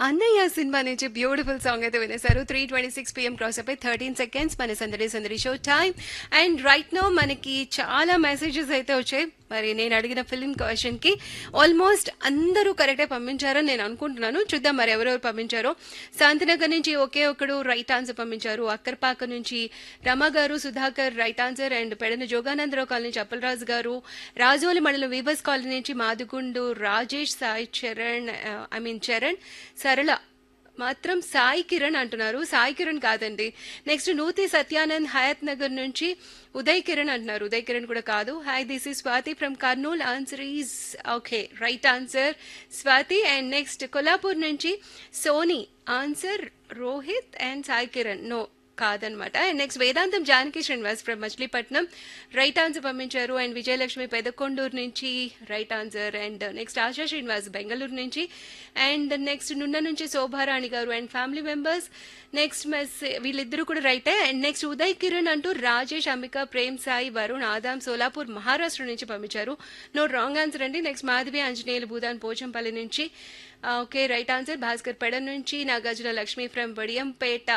అన్నయ్య సినిమా నుంచి beautiful song అయితే వినేశారు three twenty six PM cross అయిపోయి థర్టీన్ సెకండ్స్ మన సందడి సందడి show time and right no మనకి చాలా మెసేజెస్ అయితే వచ్చాయి మరి నేను అడిగిన ఫిల్మ్ క్వశ్చన్ కి ఆల్మోస్ట్ అందరూ కరెక్టే పంపించారని నేను అనుకుంటున్నాను చూద్దాం మరి ఎవరెవరు పంపించారో శాంతినగర్ నుంచి ఒకే ఒకడు రైట్ ఆన్సర్ పంపించారు అక్కర్పాక నుంచి రమ గారు Sudhakar right answer and Pedana Joganandarao colony నుంచి అప్పలరాజు గారు రాజోలి మండలం వీవర్స్ కాలనీ నుంచి మాదుగుండు రాజేష్ సాయి చరణ్ ఐ మీన్ చరణ్ సరళ మాత్రం సాయి కిరణ్ అంటున్నారు సాయి కిరణ్ కాదండి నెక్స్ట్ నూతి సత్యానంద్ హయత్ నగర్ నుంచి ఉదయ్ కిరణ్ అంటున్నారు ఉదయ్ కిరణ్ కూడా కాదు hi this is Swathi from Kurnool answer is okay right answer Swathi and next Kollapur నుంచి Soni answer Rohit and Sai Kiran no కాదనమాట and next Vedantam Janaki Srinivas from Machilipatnam right answer పంపించారు అండ్ విజయలక్ష్మి పెదకొండూరు నుంచి right answer and next Asha Srinivas Bengaluru నుంచి అండ్ నెక్స్ట్ నున్న నుంచి శోభారాణి గారు అండ్ ఫ్యామిలీ మెంబర్స్ నెక్స్ట్ మెస్ వీళ్ళిద్దరూ కూడా రైటే అండ్ నెక్స్ట్ ఉదయ్ కిరణ్ అంటూ రాజేష్ అంబిక ప్రేమ్ సాయి వరుణ్ ఆదాం సోలాపూర్ మహారాష్ట్ర నుంచి పంపించారు నో రాంగ్ ఆన్సర్ అండి నెక్స్ట్ మాధవి ఆంజనేయులు భూదాన్ పోచంపల్లి నుంచి ఓకే రైట్ ఆన్సర్ భాస్కర్ పెడ నుంచి నాగార్జున లక్ష్మి ఫ్రమ్ బడియంపేట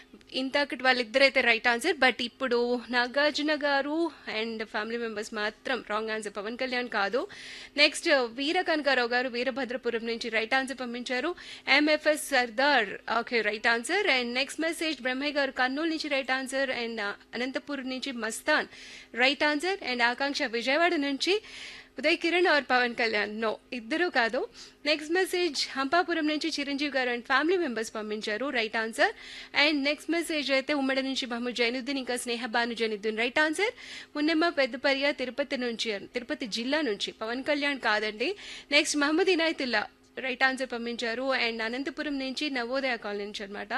ఇంతకటి వాళ్ళిద్దరైతే రైట్ ఆన్సర్ బట్ ఇప్పుడు నాగార్జున గారు అండ్ ఫ్యామిలీ మెంబర్స్ మాత్రం రాంగ్ ఆన్సర్ పవన్ కళ్యాణ్ కాదు నెక్స్ట్ వీర కనకారావు గారు వీరభద్రపురం నుంచి రైట్ ఆన్సర్ పంపించారు MFS Sardar okay right answer and next message Brahmaiah గారు కర్నూలు నుంచి రైట్ ఆన్సర్ అండ్ అనంతపూర్ నుంచి Mastan right answer and Akanksha Vijayawada నుంచి ఉదయ్ కిరణ్ ఆర్ పవన్ కళ్యాణ్ నో ఇద్దరు కాదు నెక్స్ట్ మెసేజ్ హంపాపురం నుంచి చిరంజీవి గారు అండ్ ఫ్యామిలీ మెంబర్స్ పంపించారు right answer and next message అయితే ఉమ్మడి నుంచి మహమ్మద్ జైనుద్దీన్ ఇంకా స్నేహ భాను జైనుద్దీన్ రైట్ ఆన్సర్ మున్నెమ్మ పెద్దపర్య తిరుపతి నుంచి తిరుపతి జిల్లా నుంచి పవన్ కళ్యాణ్ కాదండి next Mohammed Inayatullah right answer పంపించారు అండ్ అనంతపురం నుంచి నవోదయ కాలనీ నుంచి అనమాట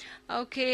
okay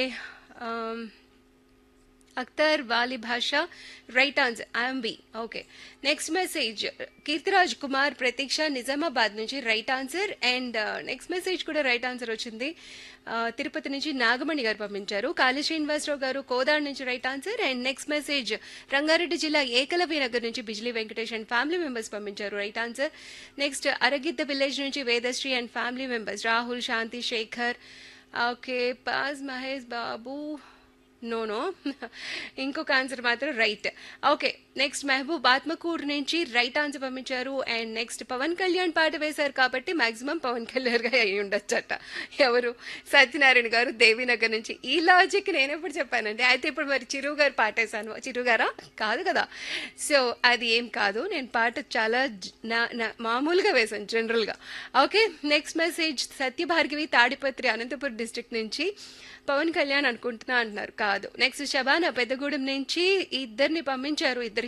Akhtar Vali Basha right answer ఐఎమ్ బి okay next message Keertiraj Kumar Prathiksha Nizamabad నుంచి right answer and next message కూడా రైట్ ఆన్సర్ వచ్చింది తిరుపతి నుంచి నాగమణి గారు పంపించారు కాళీ శ్రీనివాసరావు గారు కోదాడ్ నుంచి right answer and next message Rangareddy జిల్లా ఏకలవ్య నగర్ నుంచి Bijli Venkatesh and family members పంపించారు right answer next Aragidda village నుంచి Vedasri and family members Rahul Shanti Shekar okay pause Mahesh Babu no no ఇంకొక ఆన్సర్ మాత్రం right okay next Mahaboob Atmakur నుంచి రైట్ ఆన్సర్ పంపించారు అండ్ నెక్స్ట్ పవన్ కళ్యాణ్ పాట వేశారు కాబట్టి మాక్సిమం పవన్ కళ్యాణ్ గా అయి ఉండొచ్చట ఎవరు సత్యనారాయణ గారు దేవీనగర్ నుంచి ఈ లాజిక్ నేను ఎప్పుడు చెప్పానండి అయితే ఇప్పుడు మరి చిరు గారు పాట వేశాను చిరు గారా కాదు కదా సో అది ఏం కాదు నేను పాట చాలా మామూలుగా వేశాను జనరల్గా okay next message Satyabhargavi Tadipatri Anantapuram district నుంచి పవన్ కళ్యాణ్ అనుకుంటున్నా అంటున్నారు కాదు నెక్స్ట్ శబానా పెద్దగూడెం నుంచి ఇద్దరిని పంపించారు ఇద్దరు